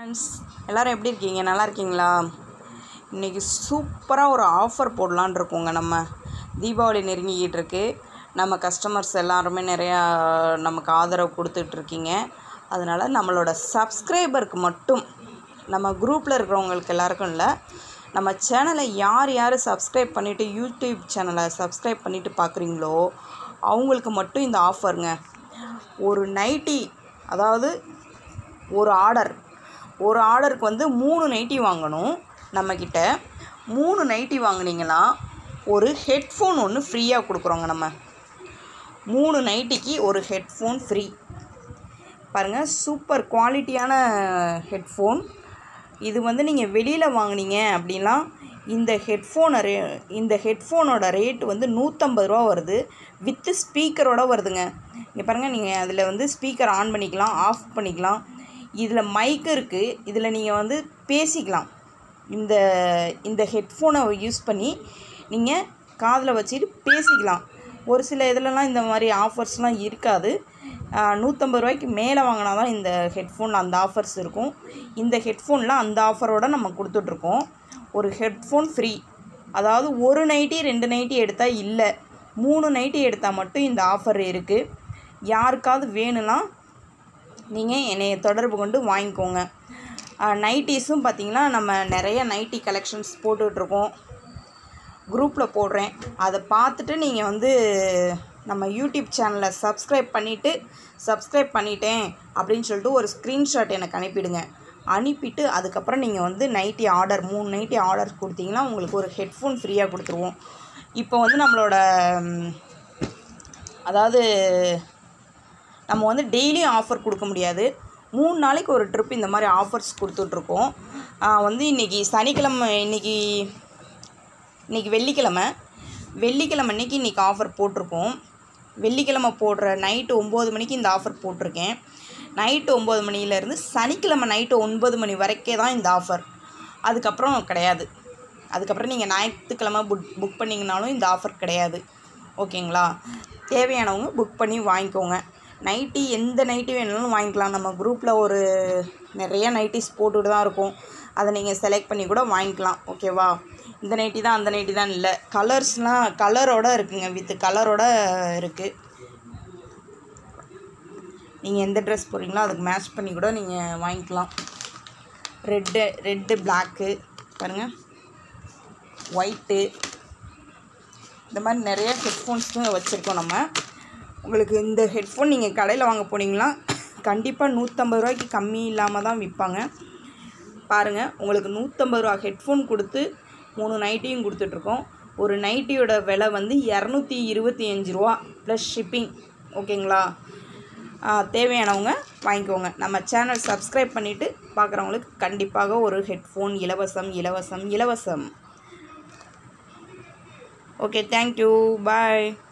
friends எல்லோரும் எப்படி இருக்கீங்க நல்லா இருக்கீங்களா இன்றைக்கி சூப்பராக ஒரு ஆஃபர் போடலான் இருக்கோங்க நம்ம தீபாவளி நெருங்கிக்கிட்டு இருக்கு நம்ம கஸ்டமர்ஸ் எல்லாருமே நிறையா நமக்கு ஆதரவு கொடுத்துட்ருக்கீங்க அதனால் நம்மளோட சப்ஸ்கிரைபருக்கு மட்டும் நம்ம குரூப்பில் இருக்கிறவங்களுக்கு எல்லாருக்கும் இல்லை நம்ம சேனலை யார் யார் சப்ஸ்கிரைப் பண்ணிவிட்டு யூடியூப் சேனலை சப்ஸ்கிரைப் பண்ணிவிட்டு பார்க்குறீங்களோ அவங்களுக்கு மட்டும் இந்த ஆஃபருங்க ஒரு நைட்டி அதாவது ஒரு ஆர்டர் ஒரு ஆர்டருக்கு வந்து மூணு நைட்டி வாங்கணும் நம்மக்கிட்ட மூணு நைட்டி வாங்குனீங்கன்னா ஒரு ஹெட்ஃபோன் ஒன்று ஃப்ரீயாக கொடுக்குறோங்க நம்ம மூணு நைட்டிக்கு ஒரு ஹெட்ஃபோன் ஃப்ரீ பாருங்கள் சூப்பர் குவாலிட்டியான ஹெட்ஃபோன் இது வந்து நீங்கள் வெளியில் வாங்குனீங்க அப்படின்னா இந்த ஹெட்ஃபோனை ரே இந்த ஹெட்ஃபோனோட ரேட் வந்து நூற்றம்பது ரூபா வருது வித்து ஸ்பீக்கரோட வருதுங்க இங்கே பாருங்கள் நீங்கள் அதில் வந்து ஸ்பீக்கர் ஆன் பண்ணிக்கலாம் ஆஃப் பண்ணிக்கலாம் இதில் மைக் இருக்குது இதில் நீங்கள் வந்து பேசிக்கலாம் இந்த இந்த ஹெட்ஃபோனை யூஸ் பண்ணி நீங்கள் காதில் வச்சுட்டு பேசிக்கலாம் ஒரு சில இதிலலாம் இந்த மாதிரி ஆஃபர்ஸ்லாம் இருக்காது நூற்றம்பது ரூபாய்க்கு மேலே வாங்கினா தான் இந்த ஹெட்ஃபோனில் அந்த ஆஃபர்ஸ் இருக்கும் இந்த ஹெட்ஃபோனில் அந்த ஆஃபரோடு நம்ம கொடுத்துட்ருக்கோம் ஒரு ஹெட்ஃபோன் ஃப்ரீ அதாவது ஒரு நைட்டி ரெண்டு நைட்டி எடுத்தால் இல்லை மூணு நைட்டி எடுத்தால் மட்டும் இந்த ஆஃபர் இருக்குது யாருக்காவது வேணும்னா நீங்கள் என்னை தொடர்பு கொண்டு வாங்கிக்கோங்க நைட்டிஸும் பார்த்திங்கன்னா நம்ம நிறைய நைட்டி கலெக்ஷன்ஸ் போட்டுட்ருக்கோம் குரூப்பில் போடுறேன் அதை பார்த்துட்டு நீங்கள் வந்து நம்ம யூடியூப் சேனலை சப்ஸ்கிரைப் பண்ணிவிட்டு சப்ஸ்கிரைப் பண்ணிட்டேன் அப்படின்னு சொல்லிட்டு ஒரு ஸ்க்ரீன்ஷாட் எனக்கு அனுப்பிடுங்க அனுப்பிட்டு அதுக்கப்புறம் நீங்கள் வந்து நைட்டி ஆர்டர் மூணு நைட்டி ஆர்டர் கொடுத்தீங்கன்னா உங்களுக்கு ஒரு ஹெட்ஃபோன் ஃப்ரீயாக கொடுத்துருவோம் இப்போ வந்து நம்மளோட ம், அதாவது நம்ம வந்து டெய்லியும் ஆஃபர் கொடுக்க முடியாது மூணு நாளைக்கு ஒரு ட்ரிப் இந்த மாதிரி ஆஃபர்ஸ் கொடுத்துட்ருக்கோம் வந்து இன்றைக்கி சனிக்கிழமை இன்றைக்கி இன்றைக்கி வெள்ளிக்கிழமை வெள்ளிக்கிழமை அன்றைக்கி இன்றைக்கி ஆஃபர் போட்டிருக்கோம் வெள்ளிக்கிழமை போடுற நைட்டு ஒம்பது மணிக்கு இந்த ஆஃபர் போட்டிருக்கேன் நைட்டு ஒம்பது மணிலேருந்து சனிக்கிழமை நைட்டு ஒன்பது மணி வரைக்கே தான் இந்த ஆஃபர் அதுக்கப்புறம் கிடையாது அதுக்கப்புறம் நீங்கள் ஞாயிற்றுக்கிழமை புக் புக் பண்ணிங்கனாலும் இந்த ஆஃபர் கிடையாது ஓகேங்களா தேவையானவங்க புக் பண்ணி வாங்கிக்கோங்க நைட்டி எந்த நைட்டி வேணுனாலும் வாங்கிக்கலாம் நம்ம குரூப்பில் ஒரு நிறைய நைட்டிஸ் போட்டுட்டு தான் இருக்கும் அதை நீங்கள் செலக்ட் பண்ணி கூட வாங்கிக்கலாம் ஓகேவா இந்த நைட்டி தான் அந்த நைட்டி தான் இல்லை கலர்ஸ்லாம் கலரோட இருக்குங்க வித் கலரோட இருக்குது நீங்கள் எந்த ட்ரெஸ் போடுறீங்களோ அதுக்கு மேட்ச் பண்ணி கூட நீங்கள் வாங்கிக்கலாம் ரெட்டு ரெட்டு பிளாக்கு பாருங்கள் ஒயிட்டு இந்த மாதிரி நிறைய ஹெட்ஃபோன்ஸும் வச்சுருக்கோம் நம்ம உங்களுக்கு இந்த ஹெட்ஃபோன் நீங்கள் கடையில் வாங்க போனீங்கன்னா கண்டிப்பாக நூற்றம்பது ரூபாய்க்கு கம்மி இல்லாமல் தான் விற்பாங்க பாருங்கள் உங்களுக்கு நூற்றம்பது ரூபா ஹெட்ஃபோன் கொடுத்து மூணு நைட்டியும் கொடுத்துட்ருக்கோம் ஒரு நைட்டியோட விலை வந்து இரநூத்தி இருபத்தி அஞ்சு ரூபா ப்ளஸ் ஷிப்பிங் ஓகேங்களா ஆ, தேவையானவங்க வாங்கிக்கோங்க நம்ம சேனல் சப்ஸ்கிரைப் பண்ணிவிட்டு பார்க்குறவங்களுக்கு கண்டிப்பாக ஒரு ஹெட்ஃபோன் இலவசம் இலவசம் இலவசம் ஓகே தேங்க்யூ பாய்